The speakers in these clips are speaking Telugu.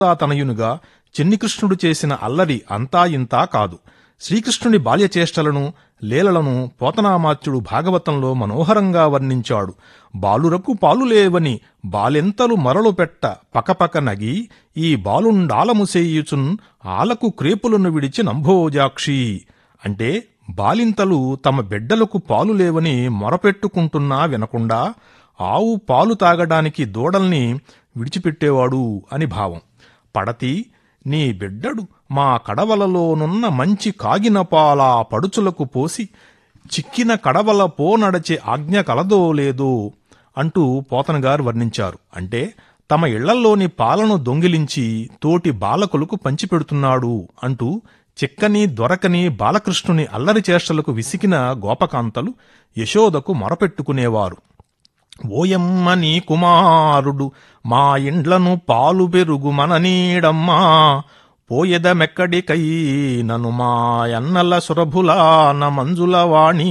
తనయునుగా చెన్నికృష్ణుడు చేసిన అల్లరి అంతా ఇంతా కాదు శ్రీకృష్ణుని బాల్యచేష్టలను లీలలను పోతనామాత్యుడు భాగవతంలో మనోహరంగా వర్ణించాడు బాలురకు పాలు లేవని బాలెంతలు మరలు పెట్ట పకపక నగి ఈ బాలుండాలముసేయుచున్ ఆలకు క్రేపులను విడిచి నంభోజాక్షి అంటే బాలింతలు తమ బిడ్డలకు పాలు లేవని మొరపెట్టుకుంటున్నా వినకుండా ఆవు పాలు తాగడానికి దూడల్ని విడిచిపెట్టేవాడు అని భావం పడతి నీ బిడ్డడు మా కడవలలోనున్న మంచి కాగిన పాల పడుచులకు పోసి చిక్కిన కడవల పోనడచే ఆజ్ఞ కలదో లేదో అంటూ పోతనగారు వర్ణించారు అంటే తమ ఇళ్లల్లోని పాలను దొంగిలించి తోటి బాలకులకు పంచిపెడుతున్నాడు అంటూ చిక్కని దొరకని బాలకృష్ణుని అల్లరి చేష్టలకు విసికిన గోపకాంతలు యశోదకు మొరపెట్టుకునేవారు ఓయమ్మ నీ కుమారుడు మా ఇండ్లను పాలు పెరుగు మన నీడమ్మా పోయెదమెక్కడికై నను మా ఎన్నల సురభులా న మంజుల వాణి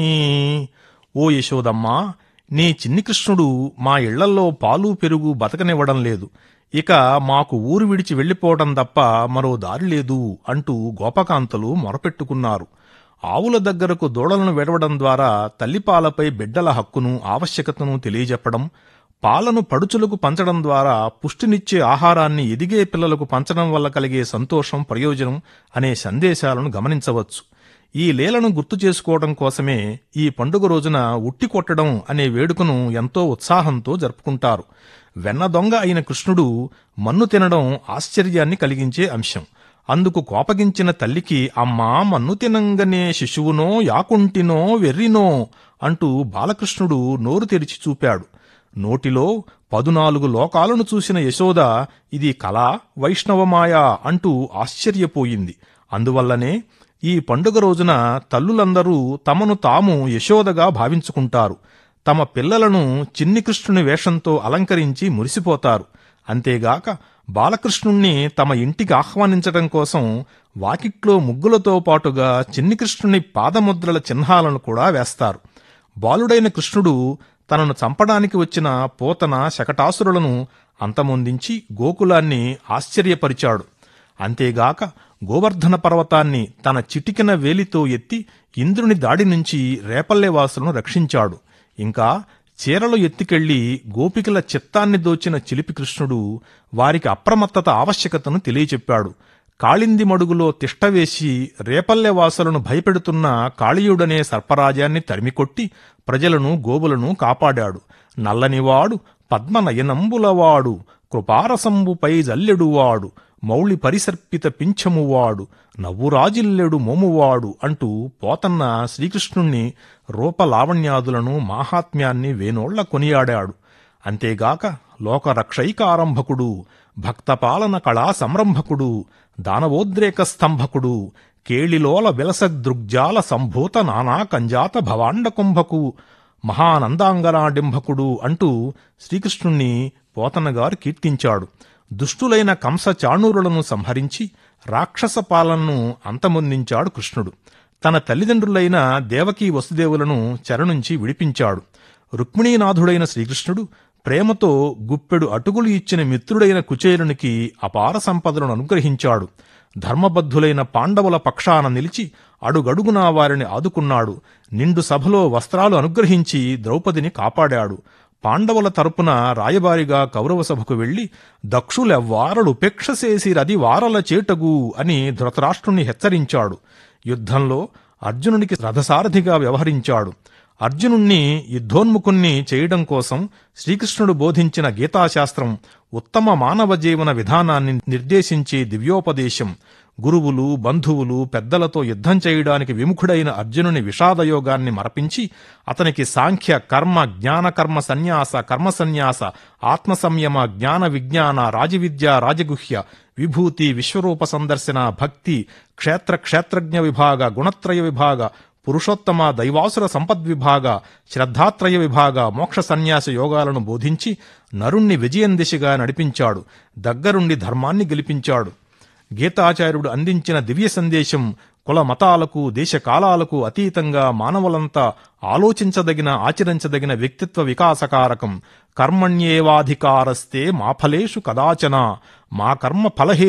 ఓ యశోదమ్మా నీ చిన్ని కృష్ణుడు మా ఇళ్లల్లో పాలు పెరుగు బతకనివ్వడం లేదు ఇక మాకు ఊరు విడిచి వెళ్ళిపోవడం తప్ప మరో దారి లేదు అంటూ గోపకాంతలు మొరపెట్టుకున్నారు ఆవుల దగ్గరకు దూడలను వెడవడం ద్వారా తల్లిపాలపై బిడ్డల హక్కును ఆవశ్యకతను తెలియజెప్పడం పాలను పడుచులకు పంచడం ద్వారా పుష్టినిచ్చే ఆహారాన్ని ఎదిగే పిల్లలకు పంచడం వల్ల కలిగే సంతోషం ప్రయోజనం అనే సందేశాలను గమనించవచ్చు ఈ లీలను గుర్తు చేసుకోవడం కోసమే ఈ పండుగ రోజున ఉట్టి కొట్టడం అనే వేడుకను ఎంతో ఉత్సాహంతో జరుపుకుంటారు వెన్న దొంగ అయిన కృష్ణుడు మన్ను తినడం ఆశ్చర్యాన్ని కలిగించే అంశం అందుకు కోపగించిన తల్లికి అమ్మా మన్ను తినంగనే శిశువునో యాకుంటినో వెర్రినో అంటూ బాలకృష్ణుడు నోరు తెరిచి చూపాడు నోటిలో పదునాలుగు లోకాలను చూసిన యశోద ఇది కళా వైష్ణవమాయ అంటూ ఆశ్చర్యపోయింది అందువల్లనే ఈ పండుగ రోజున తల్లులందరూ తమను తాము యశోదగా భావించుకుంటారు తమ పిల్లలను చిన్ని కృష్ణుని వేషంతో అలంకరించి మురిసిపోతారు అంతేగాక బాలకృష్ణుణ్ణి తమ ఇంటికి ఆహ్వానించడం కోసం వాకిట్లో ముగ్గులతో పాటుగా చిన్ని కృష్ణుని పాదముద్రల చిహ్నాలను కూడా వేస్తారు బాలుడైన కృష్ణుడు తనను చంపడానికి వచ్చిన పోతన శకటాసురులను అంతమొందించి గోకులాన్ని ఆశ్చర్యపరిచాడు అంతేగాక గోవర్ధన పర్వతాన్ని తన చిటికెన వేలితో ఎత్తి ఇంద్రుని దాడి నుంచి రేపల్లెవాసులను రక్షించాడు ఇంకా చీరలు ఎత్తికెళ్లి గోపికల చిత్తాన్ని దోచిన చిలిపి కృష్ణుడు వారికి అప్రమత్తత ఆవశ్యకతను తెలియచెప్పాడు కాళింది మడుగులో తిష్టవేసి రేపల్లెవాసులను భయపెడుతున్న కాళీయుడనే సర్పరాజాన్ని తరిమికొట్టి ప్రజలను గోవులను కాపాడాడు నల్లనివాడు పద్మనయనంబులవాడు కృపారసంబుపై జల్లెడువాడు మౌళి పరిసర్పిత పింఛమువాడు నవ్వురాజిల్లెడు మోమువాడు అంటూ పోతన్న శ్రీకృష్ణుణ్ణి రూపలావణ్యాదులను మాహాత్మ్యాన్ని వేనోళ్ల కొనియాడాడు అంతేగాక లోకరక్షైకారంభకుడు భక్తపాలన కళా సంరంభకుడు దానవోద్రేక స్తంభకుడు కేళిలోల విలస దృగ్జాల సంభూత నానా కంజాత భవాండ కుంభకు మహానందాంగనాడింభకుడు అంటూ శ్రీకృష్ణుణ్ణి పోతన్నగారు కీర్తించాడు దుష్టులైన కంస చాణూరులను సంహరించి రాక్షస పాలనను అంతమొందించాడు కృష్ణుడు తన తల్లిదండ్రులైన దేవకీ వసుదేవులను చెరనుంచి విడిపించాడు రుక్మిణీనాథుడైన శ్రీకృష్ణుడు ప్రేమతో గుప్పెడు అటుకులు ఇచ్చిన మిత్రుడైన కుచేరునికి అపార సంపదలను అనుగ్రహించాడు ధర్మబద్ధులైన పాండవుల పక్షాన నిలిచి అడుగడుగునా వారిని ఆదుకున్నాడు నిండు సభలో వస్త్రాలు అనుగ్రహించి ద్రౌపదిని కాపాడాడు పాండవుల తరపున రాయబారిగా కౌరవ సభకు వెళ్లి దక్షులెవ్వారలు ఉపేక్షసేసిరది వారల చేటగు అని ధృతరాష్ట్రుని హెచ్చరించాడు యుద్ధంలో అర్జునునికి రథసారథిగా వ్యవహరించాడు అర్జునుణ్ణి యుద్ధోన్ముఖుణ్ణి చేయడం కోసం శ్రీకృష్ణుడు బోధించిన గీతాశాస్త్రం ఉత్తమ మానవ జీవన విధానాన్ని నిర్దేశించే దివ్యోపదేశం గురువులు బంధువులు పెద్దలతో యుద్ధం చేయడానికి విముఖుడైన అర్జునుని విషాదయోగాన్ని మరపించి అతనికి సాంఖ్య కర్మ జ్ఞానకర్మ సన్యాస కర్మ సన్యాస ఆత్మ సంయమ జ్ఞాన విజ్ఞాన రాజవిద్య రాజగుహ్య విభూతి విశ్వరూప సందర్శన భక్తి క్షేత్ర క్షేత్రజ్ఞ విభాగ గుణత్రయ విభాగ పురుషోత్తమ దైవాసుర సంపద్విభాగ శ్రద్ధాత్రయ విభాగ మోక్ష సన్యాస యోగాలను బోధించి నరుణ్ణి విజయం దిశగా నడిపించాడు దగ్గరుండి ధర్మాన్ని గెలిపించాడు గీతాచార్యుడు అందించిన దివ్య సందేశం కుల మతాలకు దేశకాలాలకు అతీతంగా మానవులంతా ఆలోచించదగిన ఆచరించదగిన వ్యక్తిత్వ వికాసకారకం కర్మణ్యేవాధికారస్తే మా ఫలేషు కదాచన మా కర్మ ఫలహే